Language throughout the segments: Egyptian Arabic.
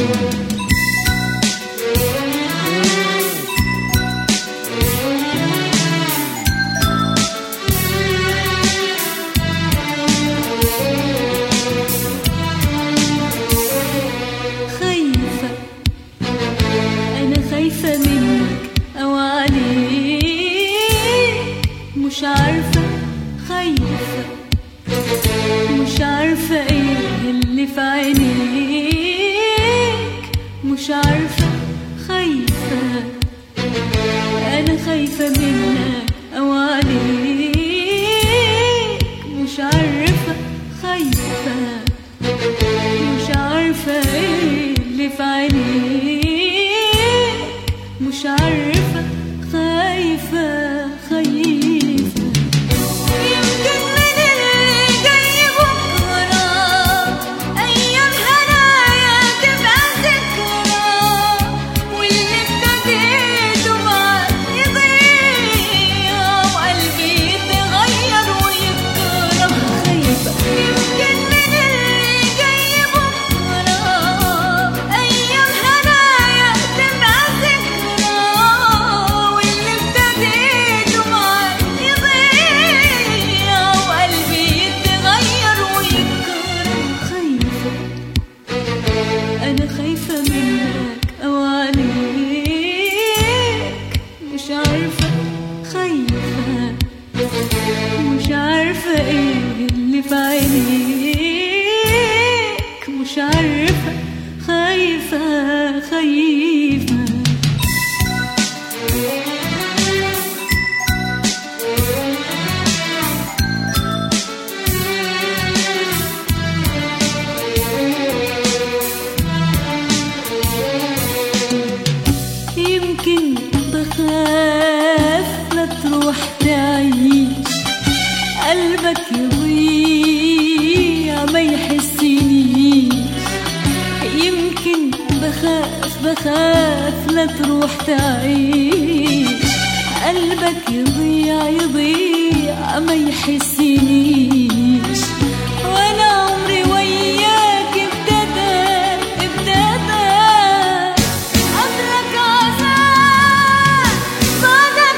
خايفة أنا خايفة منك أو عليك مش عارفة خايفة مش عارفة إيه اللي في عينيك مش عارفة خايفة أنا خايفة منك أو عليك مش عارفة خايفة مش عارفة ايه اللي في عينيك مش عارفة خايفة خايفة يمكن من اللي جاي بكرة أيام هنايا تبقى ذكرى واللي ابتديته معاك يضيع وقلبي يتغير ويتكره خايفة يمكن من اللي جاي بكرة أيام هنايا تبقى ذكرى واللي ابتديته معاك يضيع وقلبي يتغير ويتكره خايفة أنا خايفة منك أو عليك مش عارفة خايفة مش عارفة إيه اللي في عينيك مش عارفة خايفة خايفة يمكن بخاف لا تروح تعيش قلبك يضيع ما يحسنيش يمكن بخاف بخاف لا تروح تعيش قلبك يضيع يضيع ما يحسنيش وانا عمري وياك ابتدى ابتدى قبلك عذاب بعدك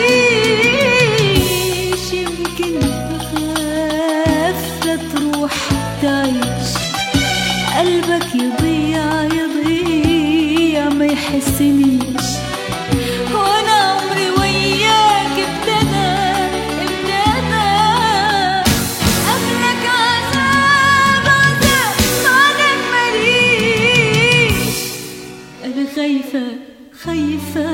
ماليش يمكن بخاف لا تروح تعيش قلبك يضيع يضيع ما يحسنيش وانا عمري وياك ابتدى ابتدى قبلك عذاب عذاب بعدك ماليش أنا خايفة خايفة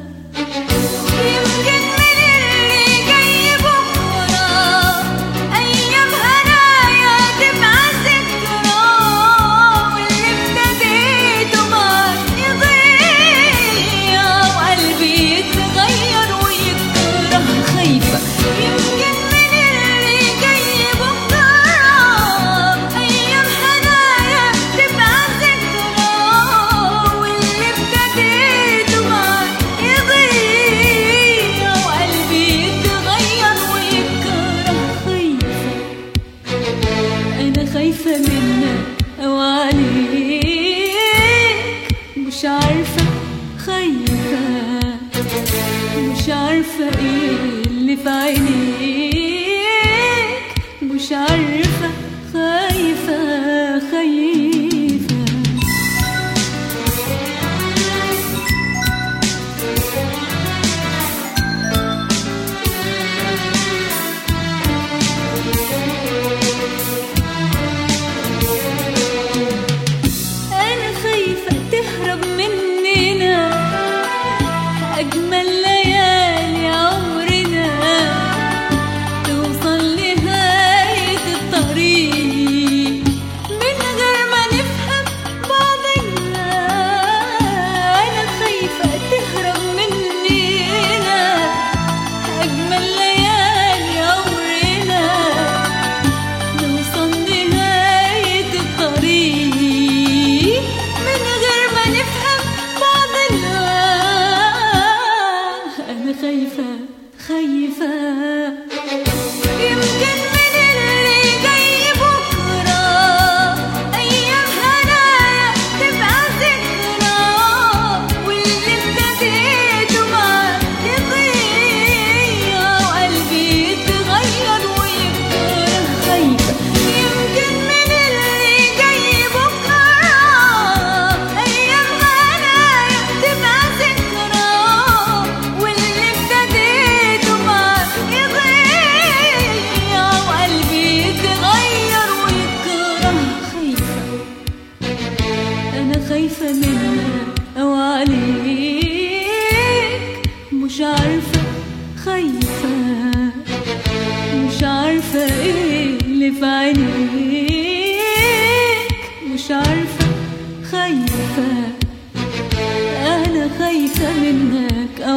يمكن من اللي جاي بكرة أيام هنايا تبقى ذكرى واللي ابتديته معاك يضيع وقلبي يتغير ويتكره خايفة يمكن من اللي جاي بكرة أيام هنايا تبقى ذكرى واللي ابتديته معاك يضيع وقلبي يتغير ويتكره خايفة أنا خايفة منك أو عليك مش عارفة خايفة مش عارفة إيه اللي في عينيك مش عارفة خايفة خايفة أنا خايفة تهرب مننا أجمل ليالي عمرنا توصل لنهاية الطريق خايفة منك أو عليك مش عارفة خايفة مش عارفة ايه اللي في عينيك مش عارفة خايفة أنا خايفة منك أو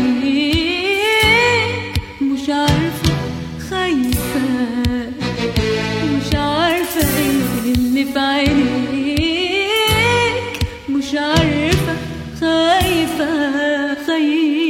عليك مش عارفة خايفة مش عارفة ايه اللي في عينيك مش عارفة خايفة خايفة